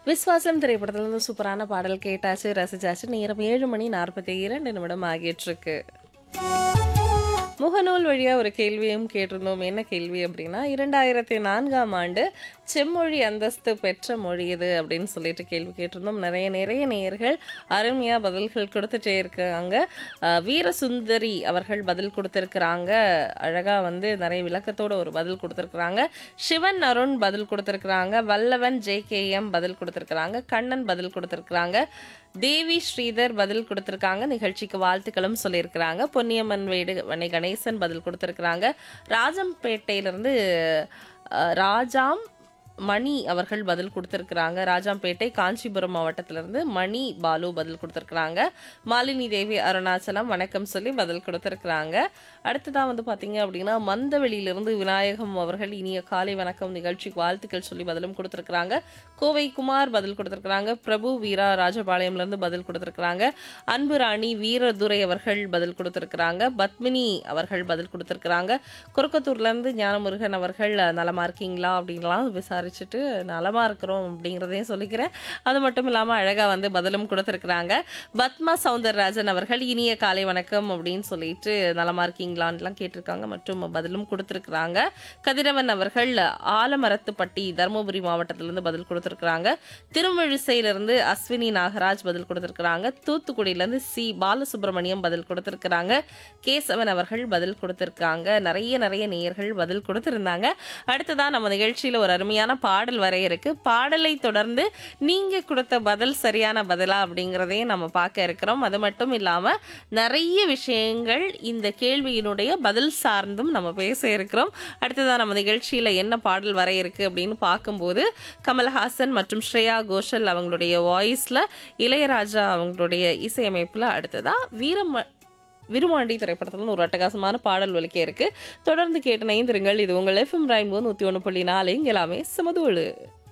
விஸ்வாசம் திரைப்படத்துல இருந்து சூப்பரான பாடல் கேட்டாச்சு ரசிச்சாச்சு நேரம் ஏழு மணி நாற்பத்தி இரண்டு நிமிடம் ஆகிட்டு இருக்கு முகநூல் வழியாக ஒரு கேள்வியும் கேட்டிருந்தோம் என்ன கேள்வி அப்படின்னா இரண்டாயிரத்தி நான்காம் ஆண்டு செம்மொழி அந்தஸ்து பெற்ற மொழி இது அப்படின்னு சொல்லிட்டு கேள்வி கேட்டிருந்தோம் நிறைய நிறைய நேயர்கள் அருமையாக பதில்கள் கொடுத்துட்டே இருக்காங்க அஹ், வீரசுந்தரி அவர்கள் பதில் கொடுத்துருக்குறாங்க அழகாக வந்து நிறைய விளக்கத்தோட ஒரு பதில் கொடுத்துருக்குறாங்க சிவன் அருண் பதில் கொடுத்துருக்குறாங்க வல்லவன் ஜேகேஎம் பதில் கொடுத்துருக்குறாங்க கண்ணன் பதில் கொடுத்துருக்குறாங்க தேவி ஸ்ரீதர் பதில் கொடுத்துருக்காங்க நிகழ்ச்சிக்கு வாழ்த்துக்களும் சொல்லியிருக்கிறாங்க பொன்னியம்மன் வீடு வனை கணேசன் பதில் கொடுத்துருக்குறாங்க ராஜம்பேட்டையிலிருந்து அஹ், ராஜாம் மணி அவர்கள் பதில் கொடுத்துருக்குறாங்க ராஜாம்பேட்டை காஞ்சிபுரம் மாவட்டத்திலிருந்து மணி பாலு பதில் கொடுத்துருக்குறாங்க மாலினி தேவி அருணாச்சலம் வணக்கம் சொல்லி பதில் கொடுத்துருக்குறாங்க அடுத்ததான் வந்து பார்த்தீங்க அப்படின்னா மந்தவெளியிலிருந்து விநாயகம் அவர்கள் இனிய காலை வணக்கம் நிகழ்ச்சிக்கு வாழ்த்துக்கள் சொல்லி பதிலும் கொடுத்துருக்குறாங்க கோவை குமார் பதில் கொடுத்துருக்குறாங்க பிரபு வீரா ராஜபாளையம்லேருந்து பதில் கொடுத்துருக்குறாங்க அன்பு ராணி வீரதுரை அவர்கள் பதில் கொடுத்துருக்குறாங்க பத்மினி அவர்கள் பதில் கொடுத்துருக்குறாங்க குறுக்கத்தூர்லேருந்து ஞானமுருகன் அவர்கள் நலமா இருக்கீங்களா அப்படின்லாம் விசாரிச்சுட்டு நலமா இருக்கிறோம் அப்படிங்கிறதையும் சொல்லிக்கிறேன் அது மட்டும் இல்லாமல் அழகாக வந்து பதிலும் கொடுத்துருக்குறாங்க பத்மா சவுந்தரராஜன் அவர்கள் இனிய காலை வணக்கம் அப்படின்னு சொல்லிட்டு நலமா இருக்கீங்களான்லாம் கேட்டிருக்காங்க மற்றும் பதிலும் கொடுத்துருக்குறாங்க கதிரவன் அவர்கள் ஆலமரத்துப்பட்டி தருமபுரி மாவட்டத்திலிருந்து பதில் கொடுத்துருக்குறாங்க திருமழிசையிலிருந்து அஸ்வினி நாகராஜ் பதில் கொடுத்துருக்குறாங்க தூத்துக்குடியிலேருந்து சி பாலசுப்ரமணியம் பதில் கொடுத்துருக்குறாங்க கேசவன் அவர்கள் பதில் கொடுத்துருக்காங்க நிறைய நிறைய நேயர்கள் பதில் கொடுத்துருந்தாங்க அடுத்ததான் நம்ம நிகழ்ச்சியில் ஒரு அருமையான பாடல் வர இருக்கு பாடலை தொடர்ந்து நீங்க கொடுத்த பதில் சரியான பதிலா அப்படிங்கிறதையும் நம்ம பார்க்க இருக்கிறோம் அது மட்டும் இல்லாம நிறைய விஷயங்கள் இந்த கேள்வியினுடைய பதில் சார்ந்தும் நம்ம பேச இருக்கிறோம் அடுத்ததான் நம்ம நிகழ்ச்சியில என்ன பாடல் வர இருக்கு அப்படின்னு பார்க்கும்போது கமல்ஹாசன் மற்றும் ஸ்ரேயா கோஷல் அவங்களுடைய வாய்ஸ்ல இளையராஜா அவங்களுடைய இசையமைப்புல அடுத்ததா வீரம விருமாண்டி திரைப்படத்துல ஒரு அட்டகாசமான பாடல் ஒலிக்க இருக்கு தொடர்ந்து கேட்டு நைந்திருங்கள் இது உங்கள் எஃப்எம் ராயின்போ நூற்றி ஒன்று புள்ளி நாலு இங்க எல்லாமே சுமதோடு